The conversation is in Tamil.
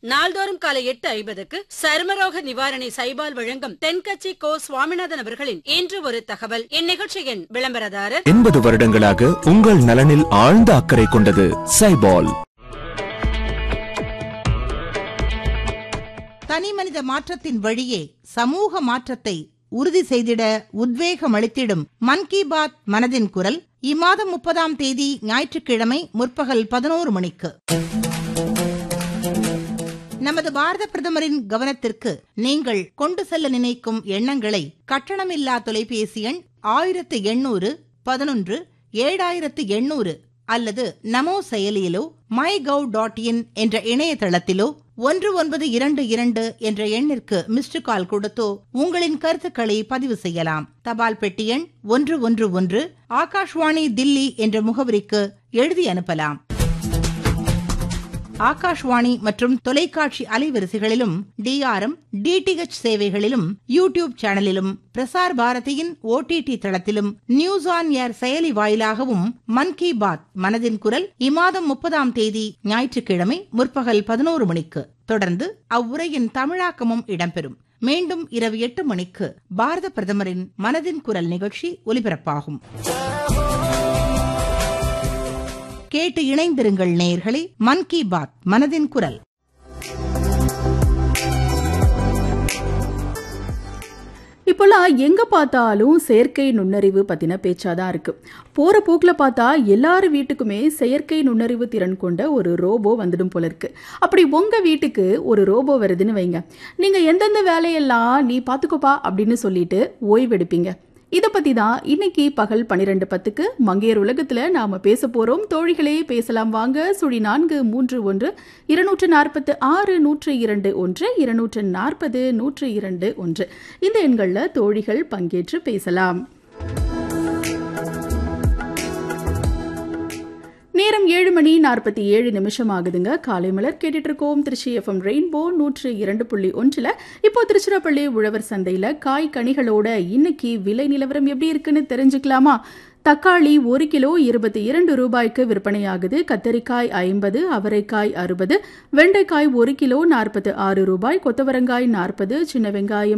நாள்தோறும் காலை எட்டு ஐம்பதுக்கு சருமரோக நிவாரணி சைபால் வழங்கும் தென்கட்சி கோ சுவாமிநாதன் அவர்களின் இன்று ஒரு தகவல் இந்நிகழ்ச்சியின் விளம்பரதாரர் எண்பது வருடங்களாக உங்கள் நலனில் ஆழ்ந்த அக்கறை கொண்டது சைபால் தனிமனித மாற்றத்தின் வழியே சமூக மாற்றத்தை உறுதி செய்திட உத்வேகம் அளித்திடும் மன் கி பாத் மனதின் குரல் இம்மாதம் முப்பதாம் தேதி ஞாயிற்றுக்கிழமை முற்பகல் பதினோரு மணிக்கு நமது பாரத பிரதமரின் கவனத்திற்கு நீங்கள் கொண்டு செல்ல நினைக்கும் எண்ணங்களை கட்டணமில்லா தொலைபேசி எண் ஆயிரத்து எண்ணூறு பதினொன்று ஏழாயிரத்து எண்ணூறு அல்லது நமோ செயலியிலோ மை கவ் டாட் இன் என்ற இணையதளத்திலோ ஒன்று ஒன்பது இரண்டு இரண்டு என்ற எண்ணிற்கு மிஸ்டு கால் கொடுத்தோ உங்களின் கருத்துக்களை பதிவு செய்யலாம் தபால் பெட்டி எண் ஒன்று ஒன்று ஒன்று ஆகாஷ்வாணி தில்லி என்ற முகவரிக்கு எழுதி அனுப்பலாம் ஆகாஷ்வாணி மற்றும் தொலைக்காட்சி அலைவரிசைகளிலும் டிஆர்எம் டிடிஹெச் சேவைகளிலும் யூடியூப் சேனலிலும் பிரசார் பாரதியின் ஓடிடி தளத்திலும் நியூஸ் ஆன் ஏர் செயலி வாயிலாகவும் மன் கி பாத் மனதின் குரல் இம்மாதம் முப்பதாம் தேதி ஞாயிற்றுக்கிழமை முற்பகல் பதினோரு மணிக்கு தொடர்ந்து அவ்வுரையின் தமிழாக்கமும் இடம்பெறும் மீண்டும் இரவு எட்டு மணிக்கு பாரத பிரதமரின் மனதின் குரல் நிகழ்ச்சி ஒலிபரப்பாகும் கேட்டு இணைந்திருங்கள் நேயர்களே மன் கி பாத் மனதின் குரல் இப்போல்லாம் எங்க பார்த்தாலும் செயற்கை நுண்ணறிவு பத்தின பேச்சாதான் இருக்கு போற போக்குல பார்த்தா எல்லார் வீட்டுக்குமே செயற்கை நுண்ணறிவு திறன் கொண்ட ஒரு ரோபோ வந்துடும் போல இருக்கு அப்படி உங்க வீட்டுக்கு ஒரு ரோபோ வருதுன்னு வைங்க நீங்க எந்தெந்த வேலையெல்லாம் நீ பாத்துக்கோப்பா அப்படின்னு சொல்லிட்டு ஓய்வெடுப்பீங்க இதை பத்தி தான் இன்னைக்கு பகல் பன்னிரெண்டு பத்துக்கு மங்கையர் உலகத்துல நாம பேச போறோம் தோழிகளே பேசலாம் வாங்க சுழி நான்கு மூன்று ஒன்று இருநூற்று நாற்பத்து ஆறு நூற்று இரண்டு ஒன்று இருநூற்று நாற்பது நூற்று இரண்டு ஒன்று இந்த எண்கள்ல தோழிகள் பங்கேற்று பேசலாம் நேரம் ஏழு மணி நாற்பத்தி ஏழு நிமிஷம் ஆகுதுங்க காலை மலர் கேட்டுட்டு இருக்கோம் திருச்சி எஃப்எம் ரெயின்போ நூற்று இரண்டு புள்ளி ஒன்றில் இப்போ திருச்சிராப்பள்ளி உழவர் சந்தையில் காய் கனிகளோட இன்னைக்கு விலை நிலவரம் எப்படி இருக்குன்னு தெரிஞ்சுக்கலாமா தக்காளி ஒரு கிலோ இருபத்தி இரண்டு ரூபாய்க்கு விற்பனையாகுது கத்தரிக்காய் ஐம்பது அவரைக்காய் அறுபது வெண்டைக்காய் ஒரு கிலோ நாற்பத்து ஆறு ரூபாய் கொத்தவரங்காய் நாற்பது சின்ன வெங்காயம்